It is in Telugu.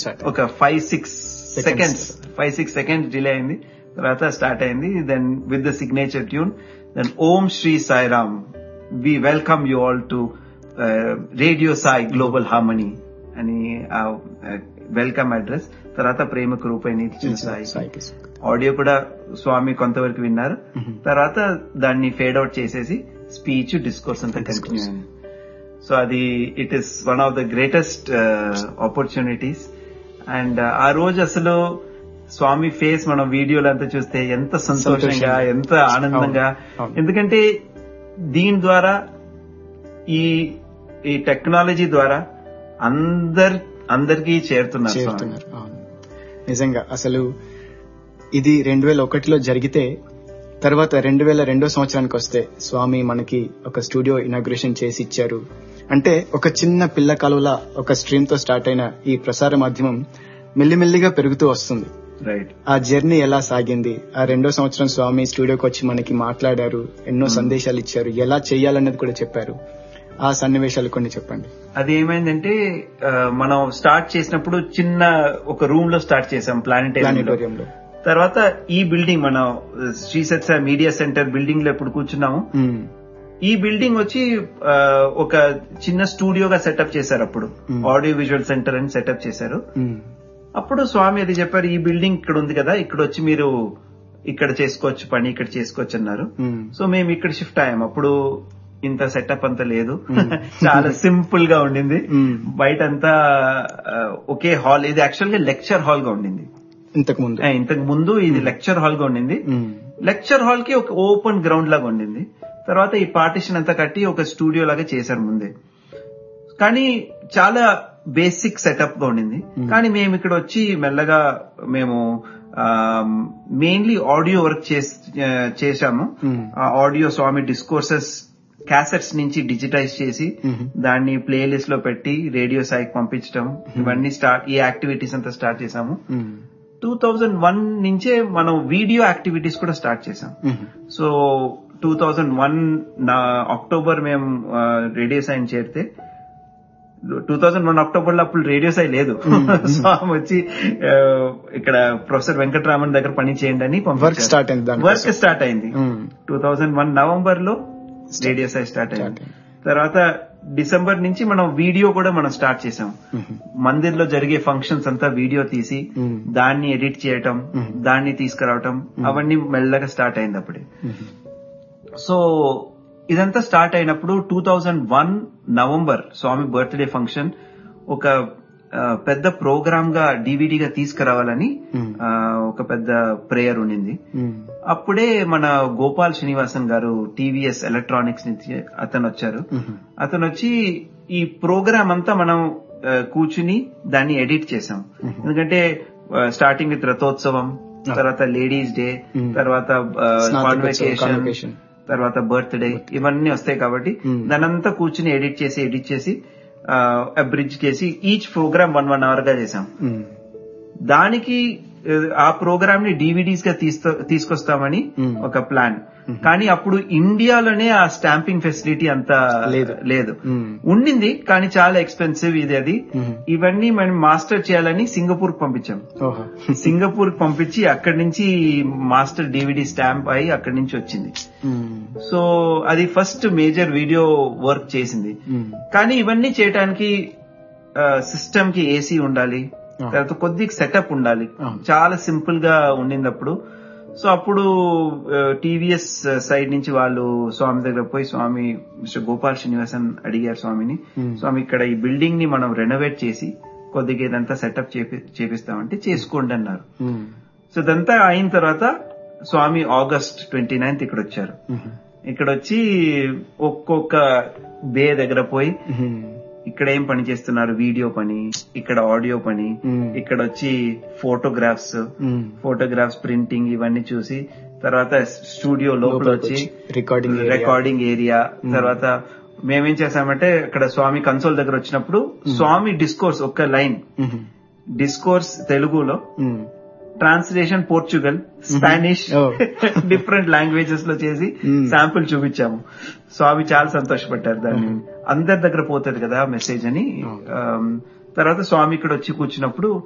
స్టార్ట్ ఒక five six Seconds. Seconds five six seconds delay అయింది తర్వాత స్టార్ట్ అయింది then with the signature tune then ఓం Shri Sairam we welcome you all to radio Sai global harmony అని వెల్కమ్ అడ్రస్ తర్వాత ప్రేమకు రూపాయి ఇచ్చిన సాయి సాయికి ఆడియో కూడా స్వామి కొంతవరకు విన్నారు Mhm. తర్వాత దాన్ని ఫేడ్ అవుట్ చేసేసి స్పీచ్ డిస్కోర్స్ అంతా Discourse. కంటిన్యూ అయింది సో అది it is one of the greatest opportunities and ఆ రోజు అసలు స్వామి ఫేస్ మనం వీడియోలు అంతా చూస్తే ఎంత సంతోషంగా సంతోషంగా. ఎంత ఆనందంగా అవును, అవును. ఎందుకంటే దీని ద్వారా ఈ ఈ టెక్నాలజీ ద్వారా అందర్ అందరికీ చేరుతున్నారు స్వామి. చేరుతున్నారు అవును. నిజంగా అసలు ఇది రెండు వేల ఒకటిలో జరిగితే తర్వాత రెండు వేల రెండో సంవత్సరానికి వస్తే స్వామి మనకి ఒక స్టూడియో ఇనాగ్రేషన్ చేసి ఇచ్చారు అంటే ఒక చిన్న పిల్ల కాలువల ఒక స్ట్రీమ్ తో స్టార్ట్ అయిన ఈ ప్రసార మాధ్యమం మెల్లిమెల్లిగా పెరుగుతూ వస్తుంది రైట్ ఆ జర్నీ ఎలా సాగింది ఆ రెండో సంవత్సరం స్వామి స్టూడియోకి వచ్చి మనకి మాట్లాడారు ఎన్నో సందేశాలు ఇచ్చారు ఎలా చేయాలన్నది కూడా చెప్పారు ఆ సన్నివేశాలు కొన్ని చెప్పండి అది ఏమైందంటే ఆ, మనం స్టార్ట్ చేసినప్పుడు చిన్న ఒక రూమ్ లో స్టార్ట్ చేసాం ప్లానిటేరియం ప్లానిటోరియంలో తర్వాత ఈ బిల్డింగ్ మనం Shri Sathya media centre building లో ఇప్పుడు కూర్చున్నాము ఉమ్, ఈ బిల్డింగ్ వచ్చి ఆ, ఒక చిన్న స్టూడియోగా సెటప్ చేశారు అప్పుడు Hmm. ఆడియో విజువల్ సెంటర్ అని సెటప్ చేశారు ఉమ్, అప్పుడు స్వామి అది చెప్పారు ఈ బిల్డింగ్ ఇక్కడ ఉంది కదా ఇక్కడ వచ్చి మీరు ఇక్కడ చేసుకోవచ్చు పని ఇక్కడ చేసుకోవచ్చు అన్నారు ఉమ్, సో మేము ఇక్కడ షిఫ్ట్ అయ్యాం అప్పుడు ఇంత సెటప్ అంతా లేదు Hmm. చాలా సింపుల్ గా ఉండింది ఉమ్. బయట అంతా ఆ, ఒకే హాల్ ఇది యాక్చువల్ గా లెక్చర్ హాల్ గా ఉండింది ఇంతకు ముందు ఆ, ఇంతకు ముందు ఇది లెక్చర్ హాల్ గా ఉండింది ఉమ్, లెక్చర్ హాల్ కి ఒక ఓపెన్ గ్రౌండ్ లాగా ఉండింది తర్వాత ఈ పార్టిషన్ అంతా కట్టి ఒక స్టూడియో లాగా చేశారు ముందే కానీ చాలా బేసిక్ సెటప్ గా ఉండింది Hmm. కానీ మేము ఇక్కడ వచ్చి మెల్లగా మేము మెయిన్లీ ఆడియో వర్క్ చేశాము Hmm. ఆ ఆడియో స్వామి డిస్కోర్సెస్ క్యాసెట్స్ నుంచి డిజిటైజ్ చేసి Mhm. దాన్ని ప్లేలిస్ట్ లో పెట్టి రేడియో సాయికి పంపించడం ఇవన్నీ స్టార్ట్ ఈ యాక్టివిటీస్ అంతా స్టార్ట్ చేశాము ఉమ్, టూ థౌజండ్ వన్ నుంచే మనం వీడియో యాక్టివిటీస్ కూడా స్టార్ట్ చేసాం um, so two thousand one నా అక్టోబర్ మేము రేడియో సైన్ చేరితే టూ థౌజండ్ వన్ అక్టోబర్ లో అప్పుడు రేడియో సై లేదు స్వామి వచ్చి ఆ, ఇక్కడ ప్రొఫెసర్ వెంకటరామన్ దగ్గర పని చేయండి అని వర్క్ స్టార్ట్ అయింది దాని వర్క్ స్టార్ట్ అయింది um, two thousand one November లో రేడియో సై స్టార్ట్ Start అయింది అయింది. తర్వాత డిసెంబర్ నుంచి మనం వీడియో కూడా మనం స్టార్ట్ చేసాం ఉమ్, మందిర్ లో జరిగే ఫంక్షన్స్ అంతా వీడియో తీసి ఉమ్, దాన్ని ఎడిట్ చేయటం Mhm. దాన్ని తీసుకురావటం అవన్నీ మెల్లగా స్టార్ట్ అయింది అప్పుడే ఉమ్, సో ఇదంతా స్టార్ట్ అయినప్పుడు two thousand one November Swami birthday function ఒక ఆ, పెద్ద ప్రోగ్రామ్ గా డివిడిగా తీసుకురావాలని ఉమ్, ఆ, ఒక పెద్ద ప్రేయర్ ఉండింది ఉమ్, అప్పుడే మన గోపాల్ శ్రీనివాసన్ గారు టీవీఎస్ ఎలక్ట్రానిక్స్ నుంచి అతను వచ్చారు ఉమ్, అతను వచ్చి ఈ ప్రోగ్రామ్ అంతా మనం ఆ, కూర్చుని దాన్ని ఎడిట్ చేసాం Mhm. ఎందుకంటే స్టార్టింగ్ విత్ రథోత్సవం Ah. తర్వాత లేడీస్ డే Mhm. తర్వాత స్నాతకోత్సవం, కాన్వకేషన్ convocation. తర్వాత బర్త్డే ఇవన్నీ వస్తాయి కాబట్టి Mhm. దానంతా కూర్చుని ఎడిట్ చేసి ఎడిట్ చేసి బ్రిడ్జ్ చేసి each programme one one hour గా చేసాం ఉమ్, దానికి ఆ, ఆ ప్రోగ్రామ్ ని డివిడీస్ గా తీస్తో- తీసుకొస్తామని Hmm. ఒక ప్లాన్ Mhm. కానీ అప్పుడు ఇండియాలోనే ఆ స్టాంపింగ్ ఫెసిలిటీ అంత లేదు. లేదు ఉమ్, ఉండింది కానీ చాలా ఎక్స్పెన్సివ్ ఇది అది ఉమ్, ఇవన్నీ మనం మాస్టర్ చేయాలని సింగపూర్ పంపించాం ఓహో సింగపూర్ పంపించి అక్కడి నుంచి మాస్టర్ డివిడి స్టాంప్ అయి అక్కడి నుంచి వచ్చింది ఉమ్, సో అది ఫస్ట్ మేజర్ వీడియో వర్క్ చేసింది ఉమ్, కానీ ఇవన్నీ చేయడానికి సిస్టమ్ కి ఏసీ ఉండాలి ఆ. తర్వాత కొద్దిగా సెటప్ ఉండాలి ఆ. చాలా సింపుల్ గా ఉండింది అప్పుడు సో అప్పుడు టీవీఎస్ సైడ్ నుంచి వాళ్ళు స్వామి దగ్గర పోయి స్వామి మిస్టర్ గోపాల్ శ్రీనివాసన్ అడిగారు స్వామిని Hmm. స్వామి ఇక్కడ ఈ బిల్డింగ్ ని మనం రెనోవేట్ చేసి కొద్దిగా ఇదంతా సెటప్ చేపిస్తామంటే చేసుకోండి అన్నారు ఉమ్, సో ఇదంతా అయిన తర్వాత స్వామి ఆగస్ట్ ట్వంటీ నైన్త్ ఇక్కడ వచ్చారు ఉమ్, ఇక్కడ వచ్చి ఒక్కొక్క బే దగ్గర పోయి ఉమ్, ఇక్కడ ఏం పని చేస్తున్నారు వీడియో పని ఇక్కడ ఆడియో పని Hmm. ఇక్కడ వచ్చి ఫోటోగ్రాఫ్స్ ఉమ్, ఫోటోగ్రాఫ్స్ ప్రింటింగ్ ఇవన్నీ చూసి తర్వాత స్టూడియో లోపల లోపలికి వచ్చి వచ్చి recording area. రికార్డింగ్ ఏరియా తర్వాత మేమేం చేసామంటే ఇక్కడ స్వామి కన్సోల్ దగ్గర వచ్చినప్పుడు స్వామి డిస్కోర్స్ ఒక్క లైన్ ఉమ్, డిస్కోర్స్ తెలుగులో um, translation Portugal Spanish Oh. Different languages లో చేసి Hmm. శాంపుల్ చూపించాము స్వామి చాలా సంతోషపడ్డారు దాన్ని అందరి దగ్గర పోతుంది కదా మెసేజ్ అని Oh. Um, తర్వాత స్వామి ఇక్కడ వచ్చి కూర్చున్నప్పుడు